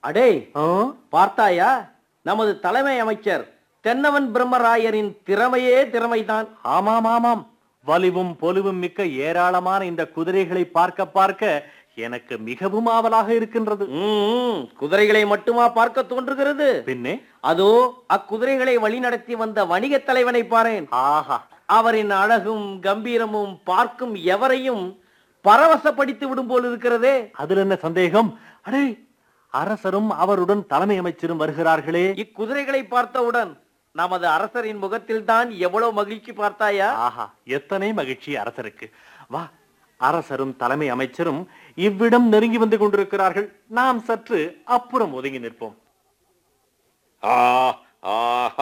அடே பார்த்தாயா நமது தலைமை அமைச்சர் தென்னவன் பிரம்மராயரின் திறமையே திறமைதான் ஆமாம் ஆமாம் வலிவும் பொலிவும் மிக்க ஏராளமான இந்த குதிரைகளை பார்க்க பார்க்க எனக்கு மிகவும் ஆவலாக இருக்கின்றது ம்ம், குதிரைகளை மட்டுமா பார்க்க தோன்றுகிறது பின்னே அதோ அக்குதிரைகளை வழிநடத்தி வந்த வணிகத் தலைவனை பாரேன் ஆஹா அவரின் அழகும் கம்பீரமும் பார்க்கும் எவரையும் பரவசப்படுத்தி விடும் போல் இருக்கிறதே அதில் என்ன சந்தேகம் அடே அரசரும் அவருடன் தலைமை அமைச்சரும் வருகிறார்களே இக்குதிரைகளை பார்த்தவுடன் நமது அரசரின் முகத்தில் தான் எவ்வளவு மகிழ்ச்சி பார்த்தாயா ஆஹா எத்தனை மகிழ்ச்சி அரசருக்கு வா அரசரும் தலைமை அமைச்சரும் இவ்விடம் நெருங்கி வந்து கொண்டிருக்கிறார்கள் நாம் சற்று அப்புறம் ஒதுங்கி நிற்போம் ஆ, ஆ,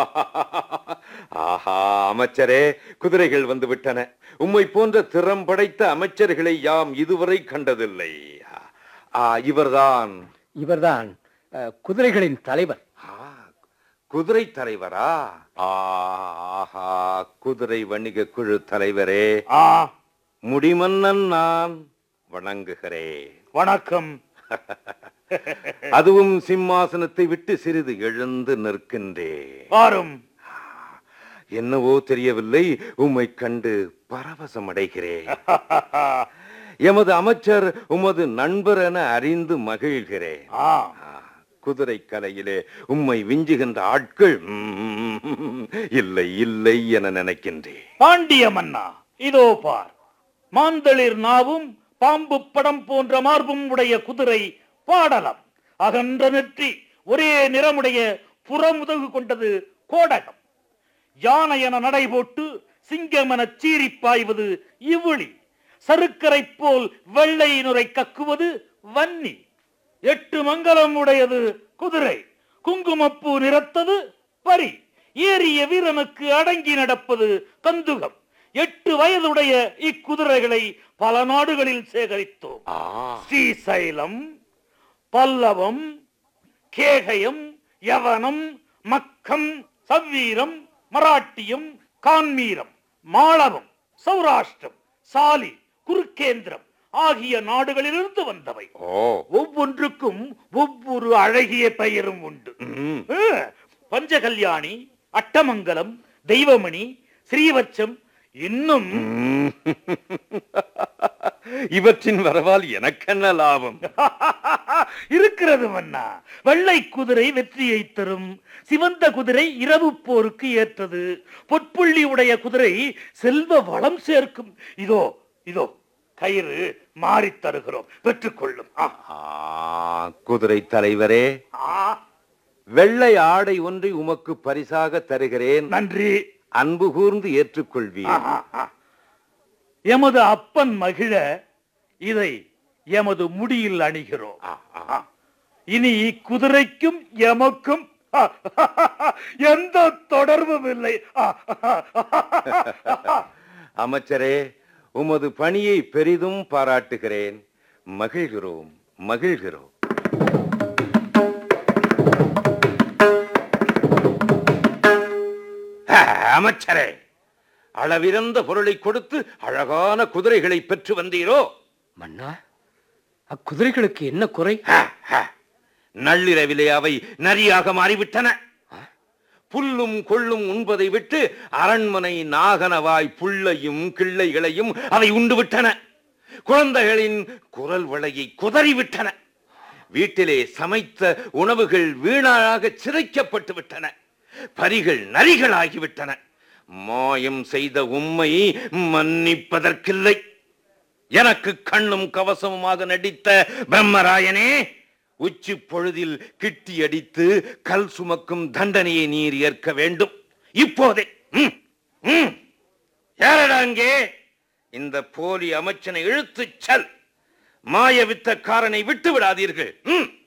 ஆஹா அமைச்சரே குதிரைகள் வந்து விட்டன உம்மை போன்ற திறம் படைத்த அமைச்சர்களை யாம் இதுவரை கண்டதில்லை ஆ, இவர்தான் இவர்தான் அஹ், குதிரைகளின் தலைவர் ஆ, குதிரை தலைவரா ஆஹா குதிரை வணிக குழு தலைவரே ஆ முடிமன்னன் நான் வணங்குகிறேன் வணக்கம் அதுவும் சிம்மாசனத்தை விட்டு சிறிது எழுந்து நிற்கின்றேன் வாரும் என்னவோ தெரியவில்லை உம்மை கண்டு பரவசம் அடைகிறேன் எமது அமைச்சர் உமது நண்பர் என அறிந்து மகிழ்கிறேன் ஆ ஆ, குதிரை கலையிலே உம்மை விஞ்சுகின்ற ஆட்கள் ம்ம், இல்லை இல்லை என நினைக்கின்றேன் பாண்டிய மன்னா இதோ பார் மாந்தளிர் நாவும் பாம்பு படம் போன்ற மார்பும் உடைய குதிரை பாடலம் அகன்ற நெற்றி ஒரே நிறமுடைய புறமுதகு கொண்டது கோடகம் யானை என நடை போட்டு சிங்கம் என சீறி பாய்வது இவ்விழி சருக்கரை போல் வெள்ளை நுரை கக்குவது வன்னி எட்டு மங்கலம் உடையது குதிரை குங்குமப்பூ நிறத்தது பரி ஏறிய வீரனுக்கு அடங்கி நடப்பது கந்துகம் எட்டு வயதுடைய இக்குதிரைகளை பல நாடுகளில் சேகரித்தோம் ஆ ஸ்ரீசைலம் பல்லவம் கேகயம் யவனம் மக்கம் சவ்வீரம் மராட்டியம் கான்மீரம் மாளவம் சௌராஷ்டிரம் சாலி குருக்கேந்திரம் ஆகிய நாடுகளிலிருந்து வந்தவை ஓ ஒவ்வொன்றுக்கும் ஒவ்வொரு அழகிய பெயரும் உண்டு ம். ஆ, பஞ்சகல்யாணி அட்டமங்கலம் தெய்வமணி ஸ்ரீவச்சம் இன்னும் ம். இவற்றின் வரவால் எனக்கென்ன லாபம் இருக்கிறது மன்னா வெள்ளை குதிரை வெற்றியை தரும் சிவந்த குதிரை இரவு போருக்கு ஏற்றது பொற்புள்ளி உடைய குதிரை செல்வ வளம் சேர்க்கும் இதோ இதோ கயிறு மாறித் தருகிறோம் பெற்றுக்கொள்ளும் ஆ, ஆ, குதிரை தலைவரே ஆ, வெள்ளை ஆடை ஒன்றை உமக்கு பரிசாக தருகிறேன் நன்றி அன்பு கூர்ந்து ஏற்றுக்கொள்வீர் ஆ, ஆ. எமது அப்பன் மகிழ இதை எமது முடியில் அணிகிறோம் ஆ, ஆ. ஆ. இனி இக்குதிரைக்கும் எமக்கும் ஆ, எந்த தொடர்பும் இல்லை ஆ, அமைச்சரே உமது பணியை பெரிதும் பாராட்டுகிறேன் மகிழ்கிறோம் மகிழ்கிறோம் ஆ, அமைச்சரே அளவிறந்த பொருளை கொடுத்து அழகான குதிரைகளை பெற்று வந்தீரோ மன்னா அக்குதிரைகளுக்கு என்ன குறை ஆ, ஆ. நள்ளிரவிலே அவை நரியாக மாறிவிட்டன புல்லும் கொள்ளும் உண்பதை விட்டு அரண்மனை நாகனவாய் புல்லையும் கிள்ளைகளையும் அவை உண்டு விட்டன குழந்தைகளின் குரல் வளையை குதறிவிட்டன வீட்டிலே சமைத்த உணவுகள் வீணாக சிதைக்கப்பட்டு விட்டன பரிகள் நரிகளாகிவிட்டன மாயம் செய்த உம்மை மன்னிப்பதற்கில்லை எனக்கு கண்ணும் கவசமுமாக நடித்த பிரம்மராயனே உச்சி பொழுதில் கிட்டி அடித்து கல் சுமக்கும் தண்டனையை நீர் ஏற்க வேண்டும் இப்போதே ம், ம். யாரடா அங்கே இந்த போலி அமைச்சனை இழுத்துச் செல் மாய வித்தக்காரனை விட்டு விடாதீர்கள் ம்